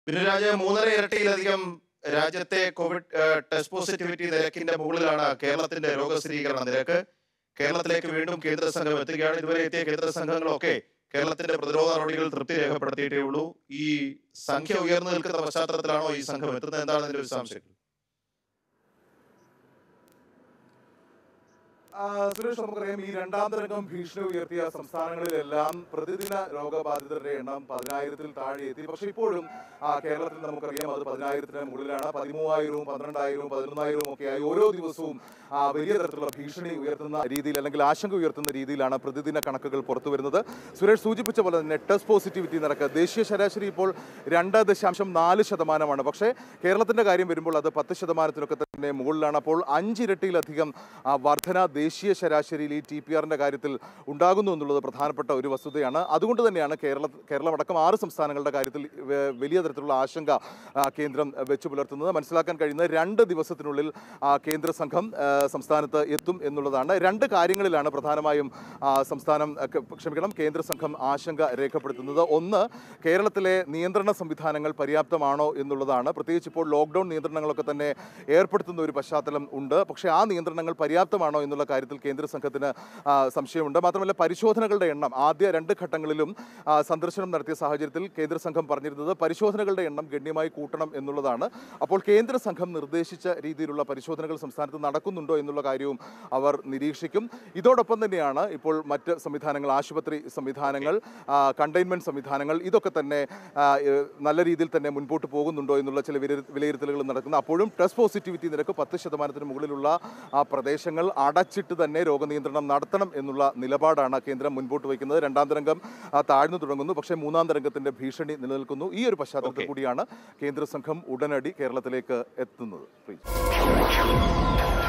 പിന്നെ രാജ്യം മൂന്നര ഇരട്ടിയിലധികം രാജ്യത്തെ കോവിഡ് ഏഹ്, ടെസ്റ്റ് പോസിറ്റിവിറ്റി നിരക്കിന്റെ മുകളിലാണ് കേരളത്തിന്റെ രോഗസ്ഥിരീകരണ നിരക്ക് കേരളത്തിലേക്ക് വീണ്ടും കേന്ദ്ര സംഘം എത്തുകയാണ് ഇതുവരെ എത്തിയ കേന്ദ്ര സംഘങ്ങളൊക്കെ കേരളത്തിന്റെ പ്രതിരോധ നടപടികൾ തൃപ്തി രേഖപ്പെടുത്തിയിട്ടേ ഉള്ളൂ ഈ സംഖ്യ ഉയർന്നു നിൽക്കുന്ന പശ്ചാത്തലത്തിലാണോ ഈ സംഘം എത്തുന്നത് എന്താണ് ഇതിന്റെ വിശദാംശങ്ങൾ ആ, സുരേഷ് നമുക്കറിയാം ഈ രണ്ടാം തരംഗം ഭീഷണി ഉയർത്തിയ സംസ്ഥാനങ്ങളിലെല്ലാം പ്രതിദിന രോഗബാധിതരുടെ എണ്ണം പതിനായിരത്തിൽ താഴെ എത്തി പക്ഷെ ഇപ്പോഴും ആ, കേരളത്തിൽ നമുക്കറിയാം അത് പതിനായിരത്തിന് മുകളിലാണ് പതിമൂവായിരവും പന്ത്രണ്ടായിരവും പതിനൊന്നായിരവും ഒക്കെ ആയി ഓരോ ദിവസവും ആ, വലിയ തരത്തിലുള്ള ഭീഷണി ഉയർത്തുന്ന രീതിയിൽ അല്ലെങ്കിൽ ആശങ്ക ഉയർത്തുന്ന രീതിയിലാണ് പ്രതിദിന കണക്കുകൾ പുറത്തു വരുന്നത് സുരേഷ് സൂചിപ്പിച്ച പോലെ തന്നെ ടെസ്റ്റ് പോസിറ്റിവിറ്റി നിരക്ക് ദേശീയ ശരാശരി ഇപ്പോൾ രണ്ട് ദശാംശം നാല് ശതമാനമാണ് പക്ഷേ കേരളത്തിന്റെ കാര്യം വരുമ്പോൾ അത് പത്ത് ശതമാനത്തിനൊക്കെ തന്നെ മുകളിലാണ് അപ്പോൾ അഞ്ചിരട്ടിയിലധികം ആ, വർധന ദേശീയ ശരാശരിയിൽ ഈ ടി പി ആറിന്റെ കാര്യത്തിൽ ഉണ്ടാകുന്നു എന്നുള്ളത് പ്രധാനപ്പെട്ട ഒരു വസ്തുതയാണ് അതുകൊണ്ട് തന്നെയാണ് കേരള കേരളമടക്കം ആറ് സംസ്ഥാനങ്ങളുടെ കാര്യത്തിൽ വേ- വലിയ തരത്തിലുള്ള ആശങ്ക ആ, കേന്ദ്രം വെച്ചു പുലർത്തുന്നത് മനസ്സിലാക്കാൻ കഴിയുന്നത് രണ്ട് ദിവസത്തിനുള്ളിൽ ആ, കേന്ദ്ര സംഘം ആ, സംസ്ഥാനത്ത് എത്തും എന്നുള്ളതാണ് രണ്ട് കാര്യങ്ങളിലാണ് പ്രധാനമായും ആ, സംസ്ഥാനം ആ, ക- ക്ഷമിക്കണം കേന്ദ്ര സംഘം ആശങ്ക രേഖപ്പെടുത്തുന്നത് ഒന്ന് കേരളത്തിലെ നിയന്ത്രണ സംവിധാനങ്ങൾ പര്യാപ്തമാണോ എന്നുള്ളതാണ് പ്രത്യേകിച്ച് ഇപ്പോൾ ലോക്ക്ഡൌൺ നിയന്ത്രണങ്ങളൊക്കെ തന്നെ ഏർപ്പെടുത്തുന്ന ഒരു പശ്ചാത്തലം ഉണ്ട് പക്ഷേ ആ നിയന്ത്രണങ്ങൾ പര്യാപ്തമാണോ എന്നുള്ള കാര്യത്തിൽ കേന്ദ്ര സംഘത്തിന് ആ, സംശയമുണ്ട് മാത്രമല്ല പരിശോധനകളുടെ എണ്ണം ആദ്യ രണ്ട് ഘട്ടങ്ങളിലും ആ, സന്ദർശനം നടത്തിയ സാഹചര്യത്തിൽ കേന്ദ്ര സംഘം പറഞ്ഞിരുന്നത് പരിശോധനകളുടെ എണ്ണം ഗണ്യമായി കൂട്ടണം എന്നുള്ളതാണ് അപ്പോൾ കേന്ദ്ര സംഘം നിർദ്ദേശിച്ച രീതിയിലുള്ള പരിശോധനകൾ സംസ്ഥാനത്ത് നടക്കുന്നുണ്ടോ എന്നുള്ള കാര്യവും അവർ നിരീക്ഷിക്കും ഇതോടൊപ്പം തന്നെയാണ് ഇപ്പോൾ മറ്റ് സംവിധാനങ്ങൾ ആശുപത്രി സംവിധാനങ്ങൾ കണ്ടെയ്ൻമെന്റ് സംവിധാനങ്ങൾ ഇതൊക്കെ തന്നെ ആ, ഏഹ്, നല്ല രീതിയിൽ തന്നെ മുൻപോട്ട് പോകുന്നുണ്ടോ എന്നുള്ള ചില വിലയിരു- വിലയിരുത്തലുകൾ നടക്കുന്നു അപ്പോഴും ടെസ്റ്റ് പോസിറ്റിവിറ്റി നിരക്ക് പത്ത് ശതമാനത്തിന് മുകളിലുള്ള ആ പ്രദേശങ്ങൾ അടച്ചിട്ട് തന്നെ രോഗനിയന്ത്രണം നടത്തണം എന്നുള്ള നിലപാടാണ് കേന്ദ്രം മുൻപോട്ട് വയ്ക്കുന്നത് രണ്ടാം തരംഗം ആ, താഴ്ന്നു തുടങ്ങുന്നു പക്ഷേ മൂന്നാം തരംഗത്തിന്റെ ഭീഷണി നിലനിൽക്കുന്നു ഈ ഒരു പശ്ചാത്തലത്തിൽ കൂടിയാണ് കേന്ദ്ര സംഘം ഉടനടി കേരളത്തിലേക്ക് എത്തുന്നത് പ്രീതി